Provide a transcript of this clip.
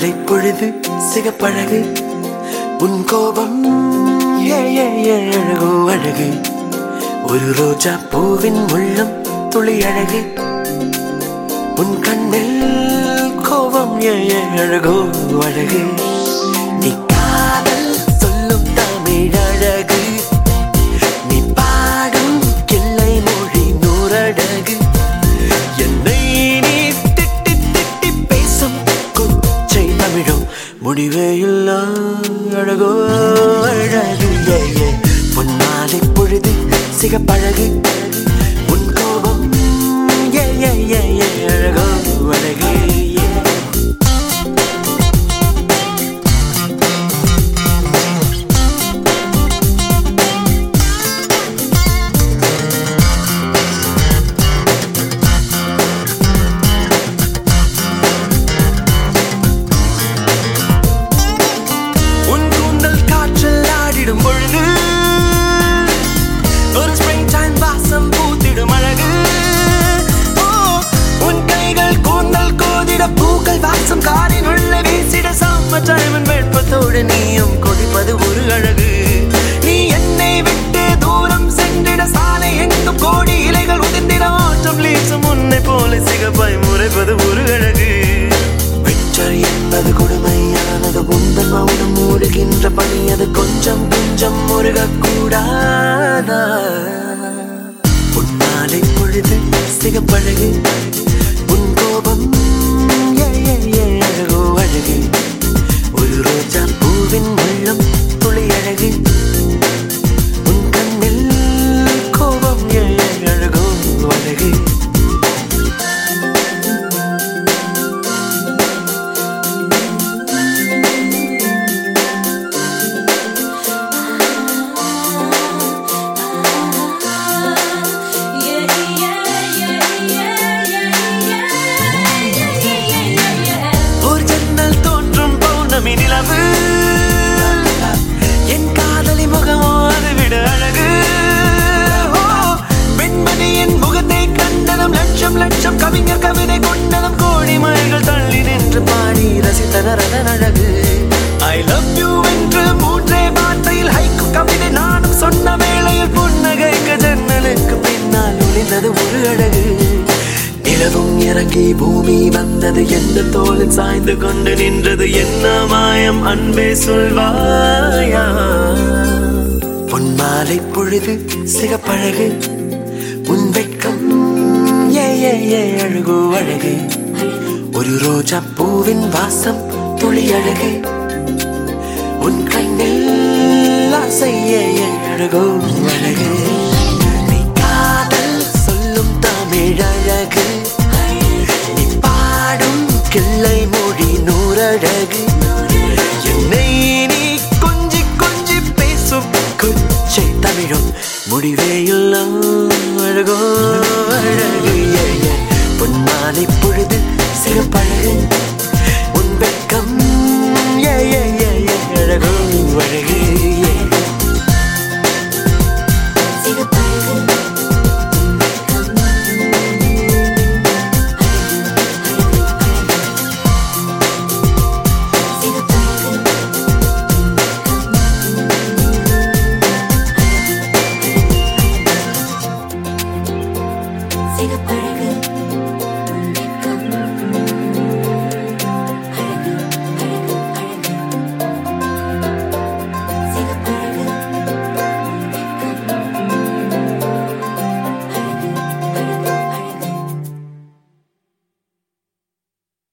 மாலை பொழுது சிகப்பழகு உன் கோபம் ஏ ஏ ஏ அழகோ அழகு ஒரு ரோஜா பூவின் உள்ளம் துளி அழகு உன் கண்ணில் கோபம் ஏ ஏ அழகோ அழகு நீ காதல் சொல்லும் தமிழ் அழகு நீ பாடும் கிள்ளை மொழி நூறடகு என்னை நீ திட்டி திட்டி பேசும் கொச்சை தமிழும் முடிவே இல்லா அழகோ அழகு ஏ ஏ பொன்னாலை பொழுது சிகப்பழகு உன் கோபம் ஏ ஏ ஏ ஏ அழகோ அழகு ஏ உன் கூந்தல் காற்றில் ஆடிடும் பொழுது ஒரு ஸ்ப்ரிங் டைம் வாசம் பூத்திடும் அழகு ஓ, உன் கைகள் கூந்தல் கோதிட பூக்கள் வாசம் காரின் உள்ள வீசிட சம்மர் டைமன் வெட்பத்தோடு நீயும் கொடிப்பது ஒரு அழகு நீ என்னை விட்டு தூரம் சென்றிட சாலை எங்கும் கோடி இலைகள் உதிர்ந்திட ஆட்டம் லீசும் உன்னை போல சிகப்பாய் முறைப்பது ஒரு அழகு விக்டர் என்பது கொடுமையானது உந்தன் மௌனம் மூடுகின்ற பணி அது கொஞ்சம் கொஞ்சம் முருகக்கூடாதா உன்னாலை பொழுது சிகப்பழகு உன் கோபம் ஏ, ஏ, ஏ, அழகோ அழகு ஒரு ரோஜா பூவின் உள்ளம் துளி அழகு உன் கண்ணில் கோபம் ஏ, ஏ, அழகோ அழகு ஒரு ஜன்னல் தோன்றும் பௌர்ணமி நிலவு என் காதலி முகமோ அதை விட அழகு ஓ, பெண்மணியின் முகத்தை கண்டதும் லட்சம் லட்சம் கவிஞர் கவிதை கொண்டதும் கோடி மழைகள் தள்ளி நின்று பாடி ரசித்தனர் அதன் அழகு ஐ லவ் யூ என்று மூன்றே வார்த்தையில் ஹைக்கு கவிதை நானும் சொன்ன வேளையில் புன்னகைக்கு ஜன்னலுக்கு பின்னால் ஒளிந்தது ஒரு அழகு நிலவும் இறங்கி பூமி வந்தது எந்த தோளில் சாய்ந்து கொண்டு நின்றது என்ன மாயம் அன்பே சொல்வாயா பொன்மாலை பொழுது சிகப்பழகு உன் வெட்கம் ஏ ஏ ஏ அழகோ அழகு ஒரு ரோஜா பூவின் வாசம் துளி அழகு உன் கண்ணில் ஆசை ஏ ஏ அழகோ அழகு நீ காதல் சொல்லும் தமிழ் அழகு நீ பாடும் கிள்ளை மொழி நூறழகு என்னை நீ கொஞ்சி கொஞ்சி பேசும் கொச்சை தமிழும் முடிவே இல்லம் அழகோ அழகு